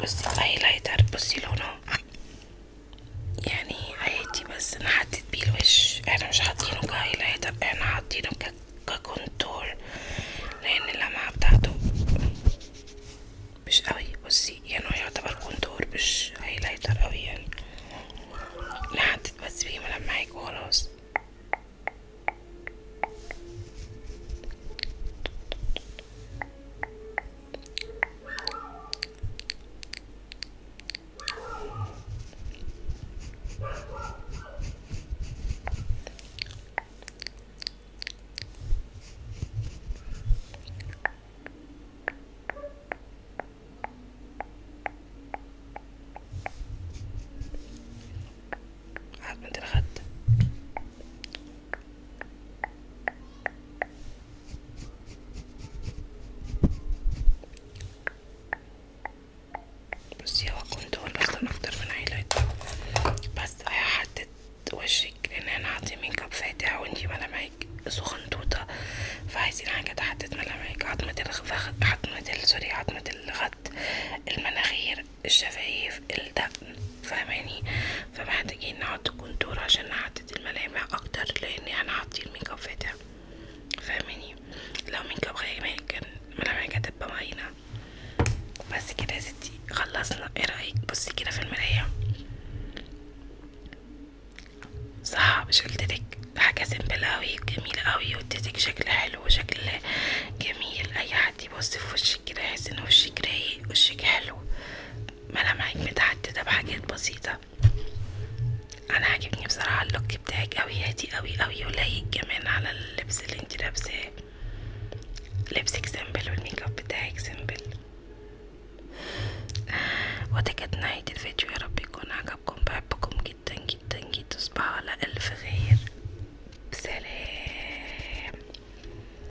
بصي هايلايتر بصي لونه يعني عادي بس انا حطيت بيه الوش احنا مش حاطينه كهايلايتر احنا حاطينه ككونتور لان اللمعة بتاعته مش قوي بصي يعني هو يعتبر كونتور مش هايلايتر قوي يعني انا حطيت بس بيه ملمعك وخلاص عظمة الخد بصي هو كونتور اصلا اكتر من هايلايتر بس هحدد وشك لان احنا حاطين ميك اب فاتح وانتي ملامحك سخنطوطة فعايزين حاجة تحدد ملامحك عظمة الفخذ عظمة سوري عظمة الخد المناخير الشفايف الدقن فاهماني فمحتاجين نحط كونتور عشان نحدد الملامح اكتر لان احنا حاطين ميك اب فاتح فاهماني لو ميك اب غامق كان ملامحك هتبقى باينة بس كده يا ستي خلصنا ايه رايك بصي كده في المرايه صح مش قلتلك حاجة سيمبل اوي وجميلة اوي واديتك شكل حلو وشكل جميل اي حد يبص في وشك كده يحس ان وشك رايق وشك حلو ملامحك متحددة بحاجات بسيطة انا عاجبني بصراحة اللوك بتاعك اوي هادي اوي اوي ولايق كمان على اللبس اللي انت لابساه لبسك سيمبل والميك اب